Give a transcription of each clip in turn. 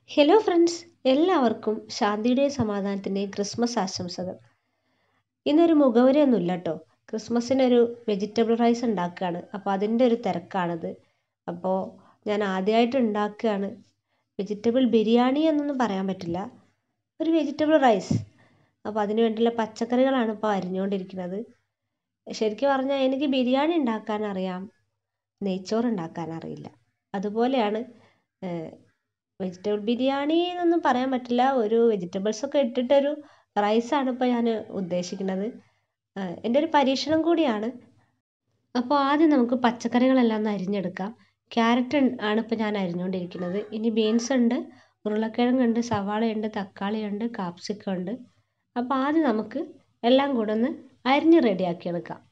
Hello friends എല്ലാവർക്കും ശാന്തിയുടെയും സമാധാനത്തിൻ്റെയും Christmas ആശംസകൾ ഇന്നൊരു മുഖവരയൊന്നുമില്ല കേട്ടോ ക്രിസ്മസിനൊരു വെജിറ്റബിൾ റൈസ് ഉണ്ടാക്കുകയാണ് അപ്പോൾ അതിൻ്റെ ഒരു തിരക്കാണിത് അപ്പോൾ ഞാൻ ആദ്യമായിട്ട് ഉണ്ടാക്കുകയാണ് വെജിറ്റബിൾ ബിരിയാണി എന്നൊന്നും പറയാൻ പറ്റില്ല ഒരു വെജിറ്റബിൾ റൈസ് അപ്പോൾ അതിന് വേണ്ടിയുള്ള പച്ചക്കറികളാണ് ഇപ്പോൾ അരിഞ്ഞുകൊണ്ടിരിക്കുന്നത് ശരിക്കും പറഞ്ഞാൽ എനിക്ക് ബിരിയാണി ഉണ്ടാക്കാൻ അറിയാം നെയ്ച്ചോറ് ഉണ്ടാക്കാൻ അറിയില്ല അതുപോലെയാണ് വെജിറ്റബിൾ ബിരിയാണി എന്നൊന്നും പറയാൻ പറ്റില്ല ഒരു വെജിറ്റബിൾസ് ഒക്കെ ഇട്ടിട്ടൊരു റൈസാണ് ഇപ്പോൾ ഞാൻ ഉദ്ദേശിക്കുന്നത് എൻ്റെ ഒരു പരീക്ഷണം കൂടിയാണ് അപ്പോൾ ആദ്യം നമുക്ക് പച്ചക്കറികളെല്ലാം ഒന്ന് അരിഞ്ഞെടുക്കാം ക്യാരറ്റ് ആണ് ഇപ്പോൾ ഞാൻ അരിഞ്ഞുകൊണ്ടിരിക്കുന്നത് ഇനി ബീൻസ് ഉണ്ട് ഉരുളക്കിഴങ്ങുണ്ട് സവാളയുണ്ട് തക്കാളിയുണ്ട് കാപ്സിക്കം ഉണ്ട് അപ്പോൾ ആദ്യം നമുക്ക് എല്ലാം കൂടെ ഒന്ന് അരിഞ്ഞ് റെഡിയാക്കി എടുക്കാം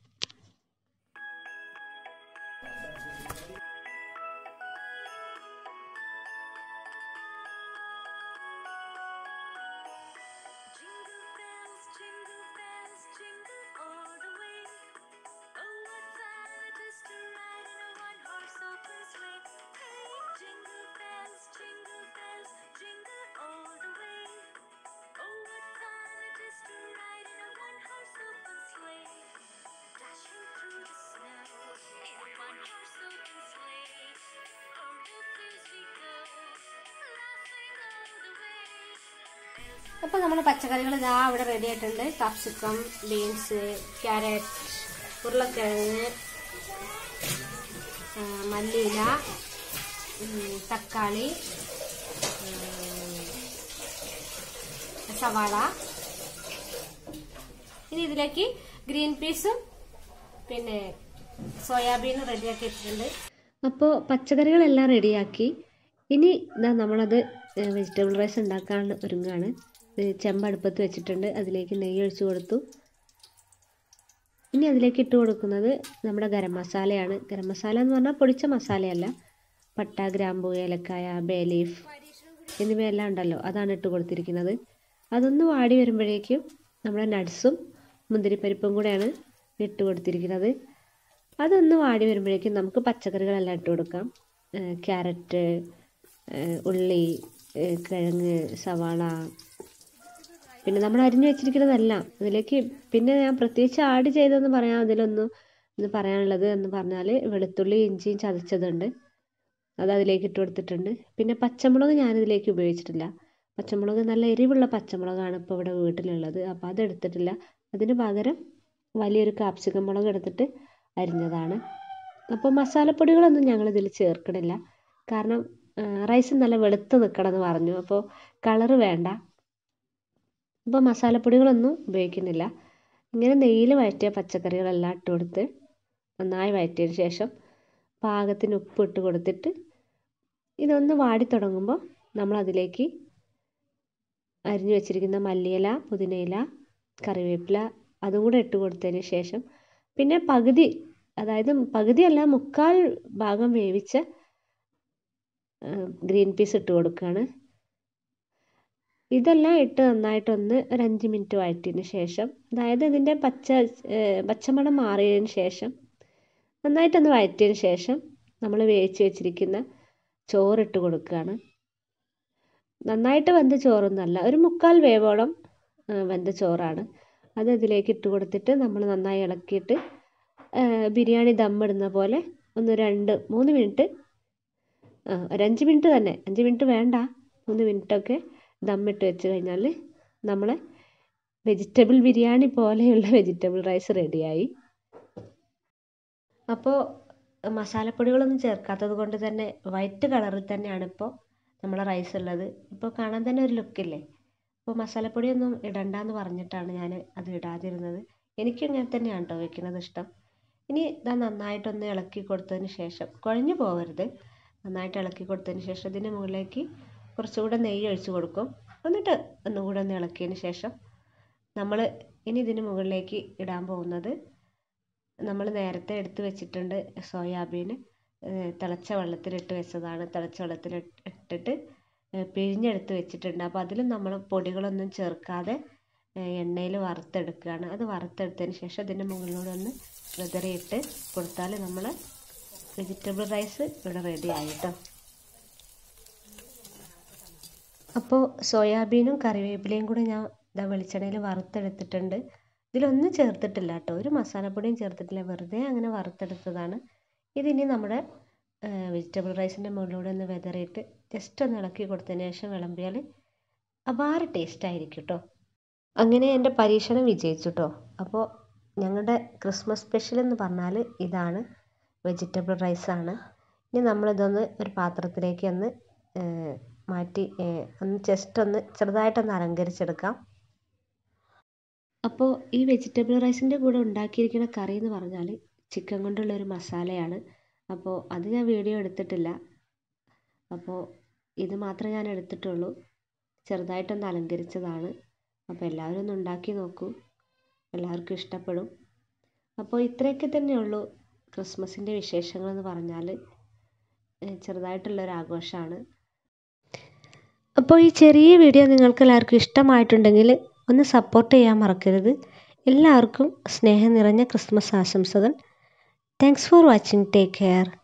Jingle bells, jingle bells, jingle all the way. Oh, what fun it is to ride in a one-horse open sleigh. Hey, jingle bells, jingle bells, jingle all the way. Oh, what fun it is to ride in a one-horse open sleigh. Dashing through the snow in a one-horse open sleigh. O'er the fields we go, laughing all the way. അപ്പോൾ നമ്മുടെ പച്ചക്കറികൾ ഇതാ ഇവിടെ ready ആയിട്ടുണ്ട് capsicum beans carrot ഉരുളക്കിഴങ്ങ് ആ, മല്ലിയില ഉം, തക്കാളി ഉം, സവാള ഇനി ഇതിലേക്ക് ഗ്രീൻ പീസും പിന്നെ സോയാബീനും റെഡിയാക്കി വെച്ചിട്ടുണ്ട് അപ്പോൾ പച്ചക്കറികളെല്ലാം റെഡിയാക്കി ഇനി ഇതാ നമ്മളത് വെജിറ്റബിൾ റൈസ് ഉണ്ടാക്കാൻ ഒരുങ്ങുകയാണ് ഇത് ചെമ്പ് അടുപ്പത്ത് വെച്ചിട്ടുണ്ട് അതിലേക്ക് നെയ്യ് ഒഴിച്ച് കൊടുത്തു ഇനി അതിലേക്ക് ഇട്ട് കൊടുക്കുന്നത് നമ്മുടെ ഗരം മസാലയാണ് ഗരം മസാല എന്ന് പറഞ്ഞാൽ പൊടിച്ച മസാലയല്ല പട്ട ഗ്രാമ്പൂ ഏലക്കായ ബേ ലീഫ് എന്നിവയെല്ലാം ഉണ്ടല്ലോ അതാണ് ഇട്ട് കൊടുത്തിരിക്കുന്നത് അതൊന്ന് വാടി വരുമ്പോഴേക്കും നമ്മുടെ നട്ട്സും മുന്തിരിപ്പരിപ്പും കൂടെയാണ് ഇട്ട് കൊടുത്തിരിക്കുന്നത് അതൊന്ന് വാടി വരുമ്പോഴേക്കും നമുക്ക് പച്ചക്കറികളെല്ലാം ഇട്ട് കൊടുക്കാം ഏഹ് ക്യാരറ്റ് ഏഹ് ഉള്ളി ഏഹ് കിഴങ്ങ് സവാള പിന്നെ നമ്മൾ അരിഞ്ഞു വെച്ചിരിക്കുന്നതെല്ലാം അതിലേക്ക് പിന്നെ ഞാൻ പ്രത്യേകിച്ച് ആഡ് ചെയ്തതെന്ന് പറയാൻ അതിലൊന്നും എന്ന് പറയാനുള്ളത് എന്ന് പറഞ്ഞാൽ വെളുത്തുള്ളി ഇഞ്ചിയും ചതച്ചതുണ്ട് അത് അതിലേക്ക് ഇട്ട് കൊടുത്തിട്ടുണ്ട് പിന്നെ പച്ചമുളക് ഞാനിതിലേക്ക് ഉപയോഗിച്ചിട്ടില്ല പച്ചമുളക് നല്ല എരിവുള്ള പച്ചമുളകാണ് ഇപ്പോൾ ഇവിടെ വീട്ടിലുള്ളത് അപ്പോൾ അതെടുത്തിട്ടില്ല അതിന് പകരം വലിയൊരു കാപ്സിക്കം മുളക് എടുത്തിട്ട് അരിഞ്ഞതാണ് അപ്പോൾ മസാലപ്പൊടികളൊന്നും ഞങ്ങളിതിൽ ചേർക്കണില്ല കാരണം റൈസ് നല്ല വെളുത്ത് നിൽക്കണം എന്ന് പറഞ്ഞു അപ്പോൾ കളറ് വേണ്ട അപ്പോൾ മസാലപ്പൊടികളൊന്നും ഉപയോഗിക്കുന്നില്ല ഇങ്ങനെ നെയ്യിൽ വഴറ്റിയ പച്ചക്കറികളെല്ലാം ഇട്ട് കൊടുത്ത് നന്നായി വഴറ്റിയതിന് ശേഷം പാകത്തിന് ഉപ്പ് ഇട്ട് കൊടുത്തിട്ട് ഇതൊന്ന് വാടി തുടങ്ങുമ്പോൾ നമ്മൾ അതിലേക്ക് അരിഞ്ഞു വെച്ചിരിക്കുന്ന മല്ലിയില പുതിനയില കറിവേപ്പില അതും കൂടെ ഇട്ട് കൊടുത്തതിന് ശേഷം പിന്നെ പകുതി അതായത് പകുതിയല്ല മുക്കാൽ ഭാഗം വേവിച്ച ഗ്രീൻ പീസ് ഇട്ട് കൊടുക്കുകയാണ് ഇതെല്ലാം ഇട്ട് നന്നായിട്ടൊന്ന് ഒരു അഞ്ച് മിനിറ്റ് വഴറ്റിയതിന് ശേഷം അതായത് ഇതിൻ്റെ പച്ച ഏഹ് പച്ചമണം മാറിയതിന് ശേഷം നന്നായിട്ടൊന്ന് വഴറ്റിയതിന് ശേഷം നമ്മൾ വേവിച്ച് വെച്ചിരിക്കുന്ന ചോറിട്ട് കൊടുക്കുകയാണ് നന്നായിട്ട് വെന്ത ചോറൊന്നുമല്ല ഒരു മുക്കാൽ വേവോളം ഏഹ് വെന്ത ചോറാണ് അത് ഇതിലേക്ക് ഇട്ട് കൊടുത്തിട്ട് നമ്മൾ നന്നായി ഇളക്കിയിട്ട് ഏഹ് ബിരിയാണി ദമ്മിടുന്ന പോലെ ഒന്ന് രണ്ട് മൂന്ന് മിനിറ്റ് ആ ഒരു അഞ്ച് മിനിറ്റ് തന്നെ അഞ്ച് മിനിറ്റ് വേണ്ട മൂന്ന് മിനിറ്റൊക്കെ ദമ്മിട്ട് വെച്ച് കഴിഞ്ഞാൽ നമ്മളെ വെജിറ്റബിൾ ബിരിയാണി പോലെയുള്ള വെജിറ്റബിൾ റൈസ് റെഡിയായി അപ്പോൾ മസാലപ്പൊടികളൊന്നും ചേർക്കാത്തത് കൊണ്ട് തന്നെ വൈറ്റ് കളറിൽ തന്നെയാണ് ഇപ്പോൾ നമ്മളെ റൈസ് ഉള്ളത് ഇപ്പോൾ കാണാൻ തന്നെ ഒരു ലുക്കില്ലേ അപ്പോൾ മസാലപ്പൊടിയൊന്നും ഇടണ്ടെന്ന് പറഞ്ഞിട്ടാണ് ഞാൻ അത് ഇടാതിരുന്നത് എനിക്കും ഇങ്ങനെ തന്നെയാണ് കേട്ടോ വെക്കുന്നത് ഇഷ്ടം ഇനി ഇതാ നന്നായിട്ടൊന്ന് ഇളക്കി കൊടുത്തതിന് ശേഷം കുഴഞ്ഞു പോകരുത് നന്നായിട്ട് ഇളക്കി കൊടുത്തതിന് ശേഷം ഇതിന് മുകളിലേക്ക് കുറച്ചുകൂടെ നെയ്യ് ഒഴിച്ച് കൊടുക്കും എന്നിട്ട് ഒന്നുകൂടെ ഒന്ന് ഇളക്കിയതിന് ശേഷം നമ്മൾ ഇനി ഇതിന് മുകളിലേക്ക് ഇടാൻ പോകുന്നത് നമ്മൾ നേരത്തെ എടുത്ത് വെച്ചിട്ടുണ്ട് സോയാബീൻ ഏഹ് തിളച്ച വെള്ളത്തിലിട്ട് വെച്ചതാണ് തിളച്ച വെള്ളത്തിൽ ഇട്ടിട്ട് ഏഹ് പിഴിഞ്ഞെടുത്ത് വെച്ചിട്ടുണ്ട് അപ്പോൾ അതിൽ നമ്മൾ പൊടികളൊന്നും ചേർക്കാതെ എണ്ണയിൽ വറുത്തെടുക്കുകയാണ് അത് വറുത്തെടുത്തതിന് ശേഷം ഇതിൻ്റെ മുകളിലൂടെ ഒന്ന് വിതറിയിട്ട് കൊടുത്താൽ നമ്മൾ വെജിറ്റബിൾ റൈസ് ഇവിടെ റെഡി ആയിട്ടോ അപ്പോൾ സോയാബീനും കറിവേപ്പിലയും കൂടെ ഞാൻ ഇതാ വെളിച്ചെണ്ണയിൽ വറുത്തെടുത്തിട്ടുണ്ട് ഇതിലൊന്നും ചേർത്തിട്ടില്ല കേട്ടോ ഒരു മസാലപ്പൊടിയും ചേർത്തിട്ടില്ല വെറുതെ അങ്ങനെ വറുത്തെടുത്തതാണ് ഇതിനി നമ്മുടെ വെജിറ്റബിൾ റൈസിൻ്റെ മുകളിലൂടെ ഒന്ന് വെതറിയിട്ട് ജസ്റ്റ് ഒന്ന് ഇളക്കി കൊടുത്തതിന് ശേഷം വിളമ്പിയാൽ അപാര ടേസ്റ്റ് ആയിരിക്കും കേട്ടോ അങ്ങനെ എൻ്റെ പരീക്ഷണം വിജയിച്ചു കേട്ടോ അപ്പോൾ ഞങ്ങളുടെ ക്രിസ്മസ് സ്പെഷ്യൽ എന്ന് പറഞ്ഞാൽ ഇതാണ് വെജിറ്റബിൾ റൈസാണ് ഇനി നമ്മളിതൊന്ന് ഒരു പാത്രത്തിലേക്ക് ഒന്ന് മാറ്റി ഒന്ന് ജസ്റ്റ് ഒന്ന് ചെറുതായിട്ടൊന്ന് അലങ്കരിച്ചെടുക്കാം അപ്പോൾ ഈ വെജിറ്റബിൾ റൈസിൻ്റെ കൂടെ ഉണ്ടാക്കിയിരിക്കുന്ന കറി എന്ന് പറഞ്ഞാൽ ചിക്കൻ കൊണ്ടുള്ള ഒരു മസാലയാണ് അപ്പോൾ അത് ഞാൻ വീഡിയോ എടുത്തിട്ടില്ല അപ്പോൾ ഇത് മാത്രമേ ഞാൻ എടുത്തിട്ടുള്ളൂ ചെറുതായിട്ടൊന്ന് അലങ്കരിച്ചതാണ് അപ്പോൾ എല്ലാവരും ഒന്ന് ഉണ്ടാക്കി നോക്കൂ എല്ലാവർക്കും ഇഷ്ടപ്പെടും അപ്പോൾ ഇത്രയൊക്കെ തന്നെയുള്ളൂ ക്രിസ്മസിൻ്റെ വിശേഷങ്ങളെന്ന് പറഞ്ഞാൽ ചെറുതായിട്ടുള്ളൊരു ആഘോഷമാണ് അപ്പോൾ ഈ ചെറിയ വീഡിയോ നിങ്ങൾക്ക് എല്ലാവർക്കും ഇഷ്ടമായിട്ടുണ്ടെങ്കിൽ ഒന്ന് സപ്പോർട്ട് ചെയ്യാൻ മറക്കരുത് എല്ലാവർക്കും സ്നേഹം നിറഞ്ഞ ക്രിസ്മസ് ആശംസകൾ thanks for watching take care